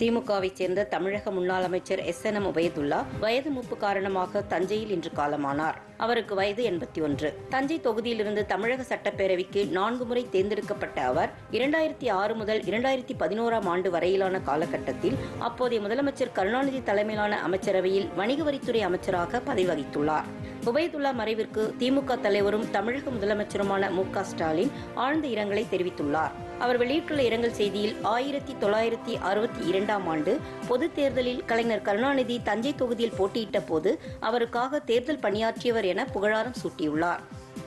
திமுகவைச் சேர்ந்த தமிழக முன்னாள் அமைச்சர் எஸ் என் எம் உபயதுல்லா வயது மூப்பு காரணமாக தஞ்சையில் இன்று காலமானார் அவருக்கு வயது எண்பத்தி ஒன்று தஞ்சை தொகுதியிலிருந்து தமிழக சட்டப்பேரவைக்கு நான்கு முறை தேர்ந்தெடுக்கப்பட்ட அவர் இரண்டாயிரத்தி ஆறு முதல் இரண்டாயிரத்தி பதினோராம் ஆண்டு வரையிலான காலகட்டத்தில் அப்போதைய முதலமைச்சர் கருணாநிதி தலைமையிலான அமைச்சரவையில் வணிக வரித்துறை அமைச்சராக பதவி வகித்துள்ளார் உபயதுல்லா மறைவிற்கு திமுக தலைவரும் தமிழக முதலமைச்சருமான மு க ஸ்டாலின் ஆழ்ந்த இரங்கலை தெரிவித்துள்ளார் அவர் வெளியிட்டுள்ள இரங்கல் செய்தியில் ஆயிரத்தி தொள்ளாயிரத்தி அறுபத்தி இரண்டாம் ஆண்டு பொதுத் தேர்தலில் கலைஞர் கருணாநிதி தஞ்சை தொகுதியில் போட்டியிட்ட போது அவருக்காக தேர்தல் பணியாற்றியவர் என புகழாரம் சூட்டியுள்ளார்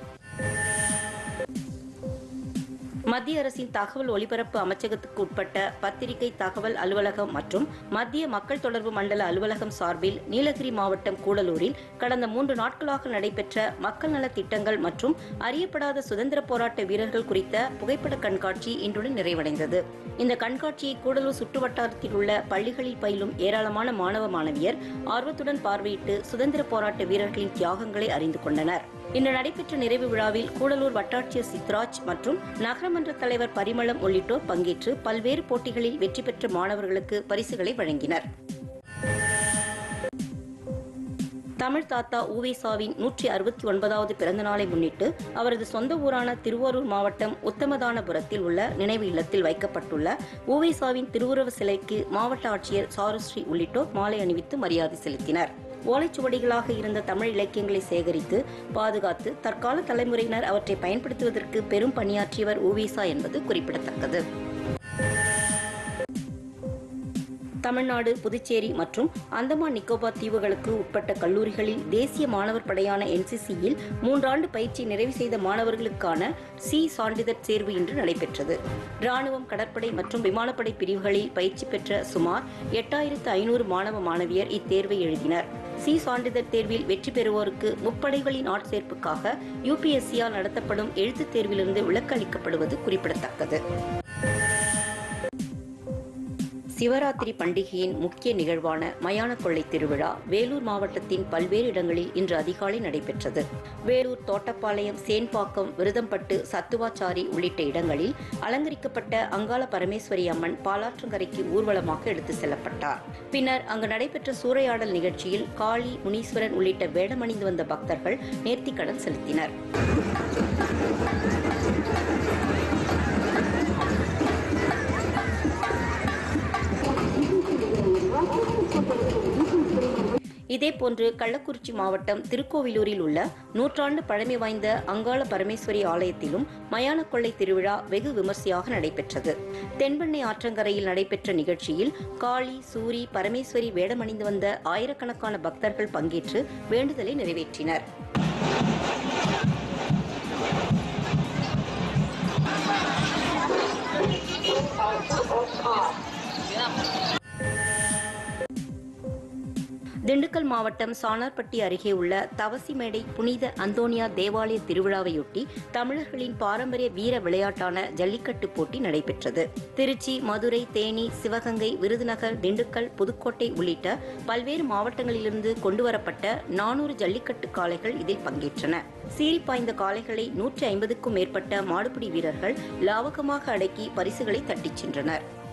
மத்திய அரசின் தகவல் ஒலிபரப்பு அமைச்சகத்துக்கு உட்பட்ட பத்திரிகை தகவல் அலுவலகம் மற்றும் மத்திய மக்கள் தொடர்பு மண்டல அலுவலகம் சார்பில் நீலகிரி மாவட்டம் கூடலூரில் கடந்த மூன்று நாட்களாக நடைபெற்ற மக்கள் நலத் திட்டங்கள் மற்றும் அறியப்படாத சுதந்திர போராட்ட வீரர்கள் குறித்த புகைப்பட கண்காட்சி இன்றுடன் நிறைவடைந்தது இந்த கண்காட்சியை கூடலூர் சுற்றுவட்டாரத்தில் உள்ள பள்ளிகளில் பயிலும் ஏராளமான மாணவ மாணவியர் ஆர்வத்துடன் பார்வையிட்டு சுதந்திர போராட்ட வீரர்களின் தியாகங்களை அறிந்து கொண்டனர் இன்று நடைபெற்ற நிறைவு விழாவில் கூடலூர் வட்டாட்சியர் சித்ராஜ் மற்றும் நகரமன்ற தலைவர் பரிமளம் உள்ளிட்டோர் பங்கேற்று பல்வேறு போட்டிகளில் வெற்றி பெற்ற மாணவர்களுக்கு பரிசுகளை வழங்கினர் தமிழ் தாத்தா ஊவேசாவின் நூற்றி அறுபத்தி ஒன்பதாவது பிறந்த நாளை முன்னிட்டு அவரது சொந்த ஊரான திருவாரூர் மாவட்டம் உத்தமதானபுரத்தில் உள்ள நினைவு இல்லத்தில் வைக்கப்பட்டுள்ள ஊவேசாவின் திருவுருவ சிலைக்கு மாவட்ட ஆட்சியர் சாருஸ்ரீ உள்ளிட்டோர் மாலை அணிவித்து மரியாதை செலுத்தினர் ஓலைச்சுவடிகளாக இருந்த தமிழ் இலக்கியங்களை சேகரித்து பாதுகாத்து தற்கால தலைமுறையினர் அவற்றை பயன்படுத்துவதற்கு பெரும் பணியாற்றியவர் ஊவேசா என்பது குறிப்பிடத்தக்கது தமிழ்நாடு புதுச்சேரி மற்றும் அந்தமான் நிக்கோபார் தீவுகளுக்கு உட்பட்ட கல்லூரிகளில் தேசிய மாணவர் படையான என்சிசியில் மூன்றாண்டு பயிற்சி நிறைவு செய்த மாணவர்களுக்கான சி சான்றிதழ் தேர்வு இன்று நடைபெற்றது ராணுவம் கடற்படை மற்றும் விமானப்படை பிரிவுகளில் பயிற்சி பெற்ற சுமார் எட்டாயிரத்து ஐநூறு மாணவ மாணவியர் இத்தேர்வை எழுதினர் சி சான்றிதழ் தேர்வில் வெற்றி பெறுவோருக்கு முப்படைகளின் ஆட்சேர்ப்புக்காக யுபிஎஸ்சியால் நடத்தப்படும் எழுத்துத் தேர்விலிருந்து விலக்கு அளிக்கப்படுவது குறிப்பிடத்தக்கது சிவராத்திரி பண்டிகையின் முக்கிய நிகழ்வான மயான கொள்ளை திருவிழா வேலூர் மாவட்டத்தின் பல்வேறு இடங்களில் இன்று அதிகாலை நடைபெற்றது வேலூர் தோட்டப்பாளையம் சேன்பாக்கம் விருதம்பட்டு சத்துவாச்சாரி உள்ளிட்ட இடங்களில் அலங்கரிக்கப்பட்ட அங்காள பரமேஸ்வரி அம்மன் பாலாற்றங்கரைக்கு ஊர்வலமாக எடுத்து செல்லப்பட்டார் பின்னர் அங்கு நடைபெற்ற சூறையாடல் நிகழ்ச்சியில் காளி முனீஸ்வரன் உள்ளிட்ட வேடமணிந்து வந்த பக்தர்கள் நேர்த்திக்கடன் செலுத்தினர் இதேபோன்று கள்ளக்குறிச்சி மாவட்டம் திருக்கோவிலூரில் உள்ள நூற்றாண்டு பழமை வாய்ந்த அங்காள பரமேஸ்வரி ஆலயத்திலும் மயான கொள்ளை திருவிழா வெகு விமர்சையாக நடைபெற்றது தென்பெண்ணை ஆற்றங்கரையில் நடைபெற்ற நிகழ்ச்சியில் காளி சூரி பரமேஸ்வரி வேடமணிந்து வந்த ஆயிரக்கணக்கான பக்தர்கள் பங்கேற்று வேண்டுதலை நிறைவேற்றினர் திண்டுக்கல் மாவட்டம் சானார்பட்டி அருகே உள்ள தவசிமேடை புனித அந்தோனியா தேவாலய திருவிழாவையொட்டி தமிழர்களின் பாரம்பரிய வீர விளையாட்டான ஜல்லிக்கட்டு போட்டி நடைபெற்றது திருச்சி மதுரை தேனி சிவகங்கை விருதுநகர் திண்டுக்கல் புதுக்கோட்டை உள்ளிட்ட பல்வேறு மாவட்டங்களிலிருந்து கொண்டுவரப்பட்ட நானூறு ஜல்லிக்கட்டு காளைகள் இதில் பங்கேற்றன சீறி பாய்ந்த காளைகளை நூற்றி ஐம்பதுக்கும் மேற்பட்ட மாடுபிடி வீரர்கள் லாவகமாக அடக்கி பரிசுகளை தட்டிச் சென்றனர்